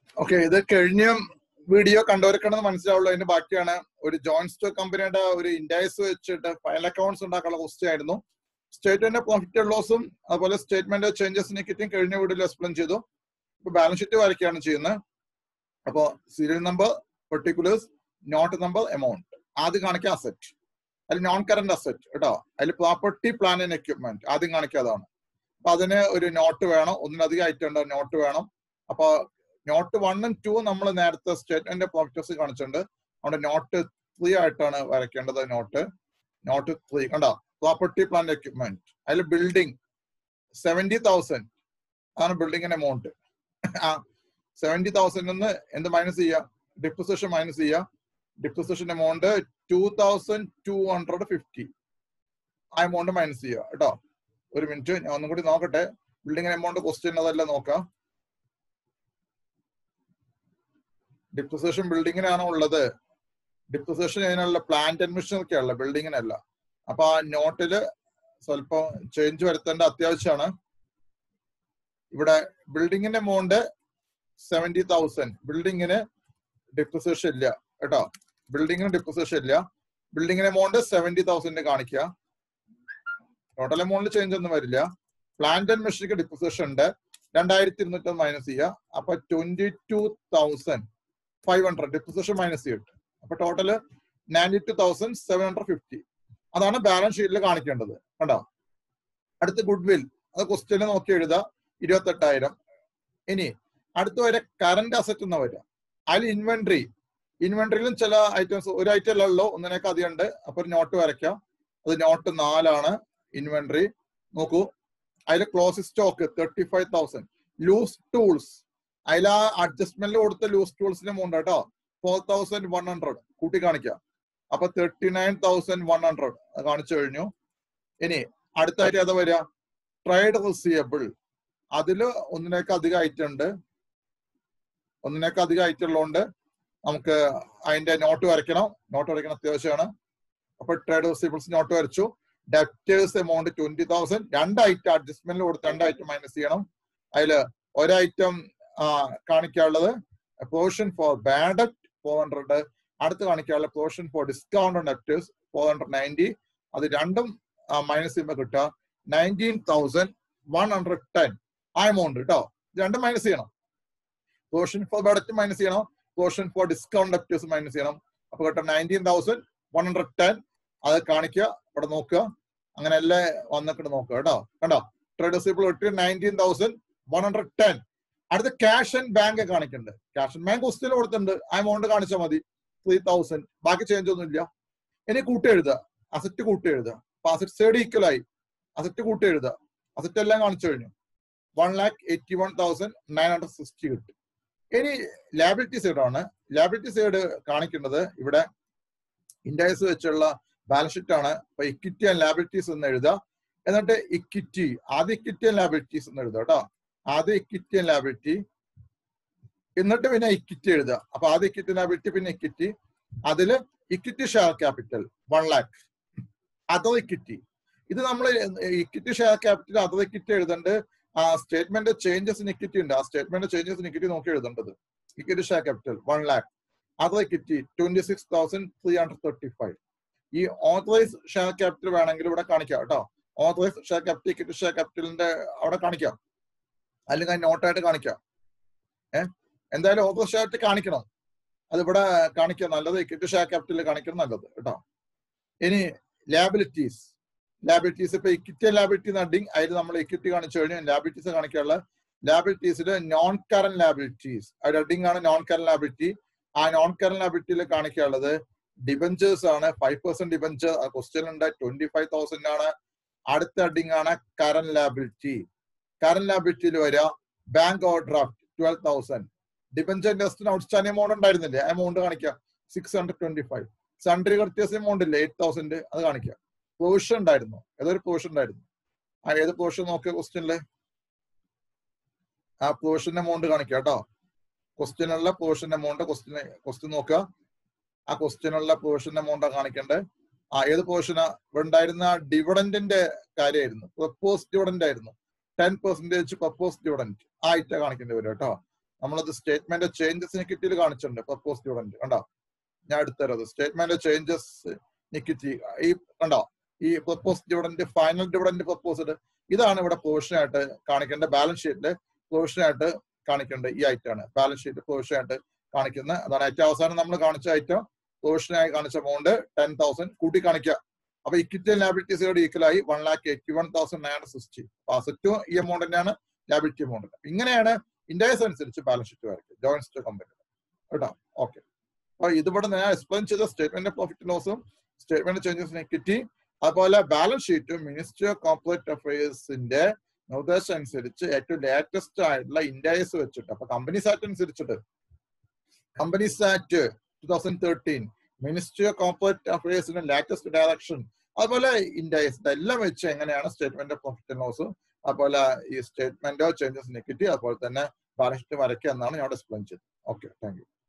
okay ഇത് കഴിഞ്ഞ video കണ്ടവർക്കാണെന്ന് മനസ്സിലാവുള്ളൂ അതിന്റെ ബാക്കിയാണ് ഒരു ജോയിന്റ് സ്റ്റോക്ക് കമ്പനിയുടെ ഒരു ഇൻഡൈസ് വെച്ചിട്ട് ഫയൽ അക്കൗണ്ട്സ് ഉണ്ടാക്കാനുള്ള ക്വസ്റ്റ്യൻ ആയിരുന്നു സ്റ്റേറ്റ്മെന്റ് പ്രോഫിറ്റ് ലോസും അതുപോലെ സ്റ്റേറ്റ്മെന്റ് ചേഞ്ചസ് നെക്കിറ്റും കഴിഞ്ഞ വീഡിയോയിൽ എക്സ്പ്ലെയിൻ ചെയ്തു ഇപ്പൊ ബാലൻസ് ഷീറ്റ് വരയ്ക്കുകയാണ് ചെയ്യുന്നത് അപ്പോ serial number particulars note number amount ആദ്യം കാണിക്കുക അസറ്റ് അതിൽ നോൺ കറന്റ് അസറ്റ് കേട്ടോ അതിൽ പ്രോപ്പർട്ടി പ്ലാൻ ആൻഡ് എക്യുപ്മെന്റ് ആദ്യം കാണിക്കാതാണ് അപ്പൊ അതിന് ഒരു നോട്ട് വേണം ഒന്നിലധികം ആയിട്ടുണ്ട് നോട്ട് വേണം അപ്പൊ നോട്ട് വണ്ണും ടു നമ്മൾ നേരത്തെ സ്റ്റേറ്റ്മെന്റ് പ്രോഫിറ്റേഴ്സ് കാണിച്ചിട്ടുണ്ട് അവിടെ നോട്ട് ത്രീ ആയിട്ടാണ് വരയ്ക്കേണ്ടത് നോട്ട് നോട്ട് ത്രീ കണ്ടോ പ്രോപ്പർട്ടി പ്ലാൻ എക്യുപ്മെന്റ് അതിൽ ബിൽഡിംഗ് സെവന്റി തൗസൻഡ് ആണ് ബിൽഡിങ്ങിന്റെ എമൗണ്ട് ആ സെവന്റി തൗസൻഡ് നിന്ന് എന്ത് മൈനസ് ചെയ്യുക ഡിപ്രിസിയേഷൻ മൈനസ് ചെയ്യുക depreciation amount two thousand two hundred fifty ആ എമൗണ്ട് മൈനസ് ചെയ്യുക കേട്ടോ ഒരു മിനിറ്റ് ഞാൻ ഒന്നും കൂടി നോക്കട്ടെ ബിൽഡിങ്ങിന് എമൗണ്ട് ക്വസ്റ്റ്യൻ അതെല്ലാം നോക്കാം ഡിപ്രിസിയേഷൻ ബിൽഡിങ്ങിനാണ് ഉള്ളത് ഡിപ്രിസിയേഷൻ ഇതിനുള്ള പ്ലാന്റ് അഡ്മിഷൻ ഒക്കെയുള്ള ബിൽഡിങ്ങിനല്ല അപ്പൊ ആ നോട്ടില് സ്വല്പം ചേഞ്ച് വരുത്തേണ്ട അത്യാവശ്യമാണ് ഇവിടെ ബിൽഡിങ്ങിന്റെ എമൗണ്ട് സെവന്റി തൗസൻഡ് ബിൽഡിങ്ങിന് ഡിപ്രിസിയേഷൻ ഇല്ല കേട്ടോ ബിൽഡിങ്ങിന് ഡിപ്രിസിയേഷൻ ഇല്ല ബിൽഡിങ്ങിന് എമൗണ്ട് സെവന്റി തൗസൻഡ് കാണിക്കുക ടോട്ടൽ എമൗണ്ടിൽ ചേഞ്ച് ഒന്നും വരില്ല പ്ലാന്റ് ആൻഡ് മെഷീനിക്ക് ഡിപ്രിസിയേഷൻ ഉണ്ട് രണ്ടായിരത്തി ഇരുന്നൂറ്റി മൈനസ് ചെയ്യുക അപ്പൊ twenty two thousand five hundred depreciation minus ചെയ്തിട്ട് അപ്പൊ total ninety two thousand seven hundred fifty അതാണ് ബാലൻസ് ഷീറ്റിൽ കാണിക്കേണ്ടത് കണ്ടോ അടുത്ത് ഗുഡ് വിൽ അത് ക്വസ്റ്റ്യന് നോക്കി എഴുതാം ഇരുപത്തെട്ടായിരം ഇനി അടുത്ത വരെ കറന്റ് അസറ്റ് എന്ന് വരിക അതിൽ ഇൻവെന്ററി ഇൻവെന്ററിയിലും ചില ഐറ്റംസ് ഒരു ഐറ്റം അല്ലല്ലോ ഒന്നിനേക്ക് അധികം ഉണ്ട് അപ്പൊ ഒരു നോട്ട് വരയ്ക്കാം അത് നോട്ട് നാലാണ് ഇൻവെന്ററി നോക്കൂ അതിൽ close stock thirty five thousand loose tools അതിൽ ആ അഡ്ജസ്റ്റ്മെന്റിൽ കൊടുത്ത ലൂസ് ടൂൾസിന്റെ എമൗണ്ട് കേട്ടോ ഫോർ തൗസൻഡ് വൺ ഹൺഡ്രഡ് കൂട്ടി കാണിക്കാം അപ്പൊ thirty nine thousand one hundred കാണിച്ചു കഴിഞ്ഞു ഇനി അടുത്തായിട്ട് ഏതാ വരിക ട്രേഡ് റിസീവബിൾ അതില് ഒന്നിനേക്ക് അധികം ഐറ്റം ഉണ്ട് ഒന്നിനേക്ക് അധികം ഐറ്റം ഉള്ളതുകൊണ്ട് നമുക്ക് അതിന്റെ നോട്ട് വരയ്ക്കണം നോട്ട് വരയ്ക്കണം അത്യാവശ്യമാണ് അപ്പൊ ട്രേഡ് റിസീവബിൾസ് നോട്ട് വരച്ചു ഡെപ്റ്റേഴ്സ് എമൗണ്ട് ട്വന്റി തൗസൻഡ് രണ്ട് ഐറ്റം അഡ്ജസ്റ്റ്മെന്റിൽ കൊടുത്ത് രണ്ട് ഐറ്റം മൈനസ് ചെയ്യണം അതിൽ ഒരൈറ്റം കാണിക്കാനുള്ളത് provision for bad four hundred അടുത്ത് കാണിക്കാനുള്ള provision for discount on debtors four hundred ninety അത് രണ്ടും മൈനസ് ചെയ്യുമ്പോൾ കിട്ടുക nineteen thousand one hundred ten ആ എമൗണ്ട് കേട്ടോ രണ്ടും മൈനസ് ചെയ്യണം പ്രൊവിഷൻ ഫോർ ബാഡറ്റ് മൈനസ് ചെയ്യണം provision for discount debtors minus ചെയ്യണം അപ്പൊ കിട്ടും nineteen thousand one hundred ten അത് കാണിക്കുക ഇവിടെ നോക്കുക അങ്ങനെ എല്ലാം വന്നിട്ട് നോക്കുക കേട്ടോ കണ്ടോ ട്രേഡ് റിസീബിൾ ഇട്ട് nineteen thousand one hundred ten അടുത്ത ക്യാഷ് ആൻഡ് ബാങ്ക് കാണിക്കുന്നുണ്ട് ക്യാഷ് ആൻഡ് ബാങ്ക് ക്വസ്റ്റ്യൻ കൊടുത്തിട്ടുണ്ട് ആ എമൗണ്ട് കാണിച്ചാൽ മതി ത്രീ തൗസൻഡ് ബാക്കി ചേഞ്ച് ഒന്നും ഇല്ല ഇനി കൂട്ടി എഴുതുക അസറ്റ് കൂട്ടി എഴുതുക അപ്പൊ അസറ്റ് സൈഡ് ഈക്വൽ ആയി അസറ്റ് കൂട്ടി എഴുതുക അസറ്റ് എല്ലാം കാണിച്ചു കഴിഞ്ഞു one lakh eighty one thousand nine hundred sixty കിട്ടും ഇനി ലാബിലിറ്റി സൈഡ് ആണ് ലാബിലിറ്റി സൈഡ് കാണിക്കുന്നത് ഇവിടെ ഇൻഡൈസ് വെച്ചുള്ള ബാലൻസ് ഷീറ്റ് ആണ് അപ്പൊ ഇക്വിറ്റി ആൻഡ് ലാബിലിറ്റീസ് എന്ന് എഴുതുക എന്നിട്ട് ഇക്വിറ്റി ആദ്യം ഇക്വിറ്റി ആൻഡ് ലാബിലിറ്റീസ് എന്ന് എഴുതുക കേട്ടോ ആദ്യം ഇക്വിറ്റി ആൻഡ് ലാബിലിറ്റി എന്നിട്ട് പിന്നെ ഇക്വിറ്റി എഴുതുക അപ്പൊ ആദ്യം ഇക്വിറ്റി ലാബിലിറ്റി പിന്നെ ഇക്വിറ്റി അതില് equity share capital one lakh other equity ഇത് നമ്മൾ equity share capital other equity എഴുതണ്ട് ആ സ്റ്റേറ്റ്മെന്റ് ചേഞ്ചസ് ഇൻ ഇക്വിറ്റി ഉണ്ട് ആ സ്റ്റേറ്റ്മെന്റ് ചേഞ്ചസ് ഇൻ ഇക്വിറ്റി നോക്കി എഴുതേണ്ടത് equity share capital one lakh other equity twenty six thousand three hundred thirty five ഈ authorise share capital വേണമെങ്കിൽ ഇവിടെ കാണിക്കാം കേട്ടോ authorise share capital equity share ക്യാപിറ്റലിന്റെ അവിടെ കാണിക്കാം അല്ലെങ്കിൽ നോട്ടായിട്ട് കാണിക്കാം ഏഹ് എന്തായാലും ഓതറൈസ് ഷെയർ ക്യാപിറ്റൽ കാണിക്കണം അത് ഇവിടെ കാണിക്കാം നല്ലത് ഇക്വിറ്റി ഷെയർ ക്യാപിറ്റലിൽ കാണിക്കണം നല്ലത് കേട്ടോ ഇനി ലാബിലിറ്റീസ് ലാബിലിറ്റീസ് ഇപ്പൊ ഇക്വിറ്റി ലാബിലിറ്റി നഡിങ് അതിൽ നമ്മൾ ഇക്വിറ്റി കാണിച്ചു കഴിഞ്ഞാൽ ലാബിലിറ്റീസ് കാണിക്കാനുള്ള ലാബിലിറ്റീസിൽ നോൺ കറന്റ് ലാബിലിറ്റീസ് ഹെഡിങ് ആണ് നോൺ കറന്റ് ലാബിലിറ്റി ആ നോൺ കറന്റ് ലാബിലിറ്റിയിൽ കാണിക്കാനുള്ളത് ഡിബഞ്ചേഴ്സ് ആണ് ഫൈവ് പെർസെന്റ് ഡിബഞ്ചർ ക്വസ്റ്റ്യൻ ഉണ്ട് ട്വന്റി ഫൈവ് തൗസൻഡ് ആണ് അടുത്ത ഹെഡിങ് ആണ് കറന്റ് ലാബിലിറ്റി കറന്റ് ലാബിലിറ്റിയിൽ വരിക bank overdraft twelve thousand debenture ഇൻട്രസ്റ്റിന് ഔട്ട്സ്റ്റാൻഡിംഗ് എമൗണ്ട് ഉണ്ടായിരുന്നില്ലേ ആ എമൗണ്ട് കാണിക്കാം six hundred twenty five sundry creditors amount ഇല്ലേ എയ്റ്റ് തൗസൻഡ് അത് കാണിക്കാം പ്രൊവിഷൻ ഉണ്ടായിരുന്നു ഏതൊരു പ്രൊവിഷൻ ഉണ്ടായിരുന്നു ആ ഏത് പ്രൊവിഷൻ നോക്കിയ ക്വസ്റ്റ്യനില് ആ പ്രൊവിഷൻ എമൗണ്ട് കാണിക്കാം കേട്ടോ ക്വസ്റ്റ്യനുള്ള പ്രൊവിഷൻ എമൗണ്ട് ക്വസ്റ്റ്യൻ ക്വസ്റ്റ്യൻ നോക്കുക ആ ക്വസ്റ്റ്യനുള്ള പ്രൊവിഷൻ എമൗണ്ട് കാണിക്കണ്ടേ ആ ഏത് പ്രൊവിഷനാ ഇവിടെ ഉണ്ടായിരുന്ന ഡിവിഡന്റിന്റെ കാര്യമായിരുന്നു പ്രപ്പോസ് ഡിവിഡന്റ് ആയിരുന്നു ടെൻ പെർസെന്റേജ് പ്രപ്പോസ് ഡിവിഡന്റ് ആ ഐറ്റ കാണിക്കേണ്ടി വരും കേട്ടോ നമ്മളത് സ്റ്റേറ്റ്മെന്റ് ചേഞ്ചസ് നിക്കിറ്റിയിൽ കാണിച്ചിട്ടുണ്ട് പ്രപ്പോസ് സ്റ്റുഡന്റ് കണ്ടോ ഞാൻ എടുത്തരത് സ്റ്റേറ്റ്മെന്റ് ചേഞ്ചസ് നിക്കിറ്റി ഈ കണ്ടോ ഈ propose dividend final dividend proposed ഇതാണ് ഇവിടെ പ്രൊവിഷൻ ആയിട്ട് കാണിക്കേണ്ട ബാലൻസ് ഷീറ്റില് പ്രൊവിഷൻ ആയിട്ട് കാണിക്കേണ്ട ഈ ഐറ്റം ആണ് ബാലൻസ് ഷീറ്റ് പ്രൊവിഷൻ ആയിട്ട് കാണിക്കുന്ന അതാണ് ഏറ്റവും അവസാനം നമ്മൾ കാണിച്ച ഐറ്റം പ്രൊവിഷനായി കാണിച്ച എമൗണ്ട് ടെൻ തൗസൻഡ് കൂട്ടി കാണിക്കുക അപ്പൊ ഇക്വിറ്റി ലാബിലിറ്റീസിനോട് ഈക്വൽ ആയി one lakh eighty one thousand nine sixty അസറ്റും ഈ എമൗണ്ട് തന്നെയാണ് ലാബിലിറ്റി എമൗണ്ട് ഇങ്ങനെയാണ് ഇൻഡേഴ്സ് അനുസരിച്ച് ബാലൻസ് ഷീറ്റ് വരയ്ക്കുക ജോയിൻറ്റ് കമ്പനി കേട്ടോ ഓക്കെ അപ്പൊ ഇതിവിടെ ഞാൻ എക്സ്പ്ലെയിൻ ചെയ്ത സ്റ്റേറ്റ്മെന്റ് പ്രോഫിറ്റ് ലോസും സ്റ്റേറ്റ്മെന്റ് ചേഞ്ചസ് ഇക്വിറ്റി അതുപോലെ ബാലൻസ് ഷീറ്റും മിനിസ്ട്രി ഓഫ് കോർപ്പറേറ്റ് അഫയേഴ്സിന്റെ നിർദ്ദേശം അനുസരിച്ച് ഏറ്റവും ലേറ്റസ്റ്റ് ആയിട്ടുള്ള ഇൻഡേഴ്സ് വെച്ചിട്ട് അപ്പൊ കമ്പനീസ് ആക്ട് അനുസരിച്ചിട്ട് companies act two thousand thirteen ministry of corporate അഫയേഴ്സിന്റെ ലേറ്റസ്റ്റ് ഡയറക്ഷൻ അതുപോലെ ഇൻഡേഴ്സ് ഇതെല്ലാം വെച്ച് എങ്ങനെയാണ് statement of profit and loss അതുപോലെ ഈ സ്റ്റേറ്റ്മെന്റ് ഓഫ് ചേഞ്ചസ് നെഗറ്റീവ് അതുപോലെ തന്നെ ബാലൻസ് ഷീറ്റ് വരയ്ക്കുക എന്നാണ് ഞാൻ എക്സ്പ്ലെയിൻ ചെയ്തത് ഓക്കെ താങ്ക് യു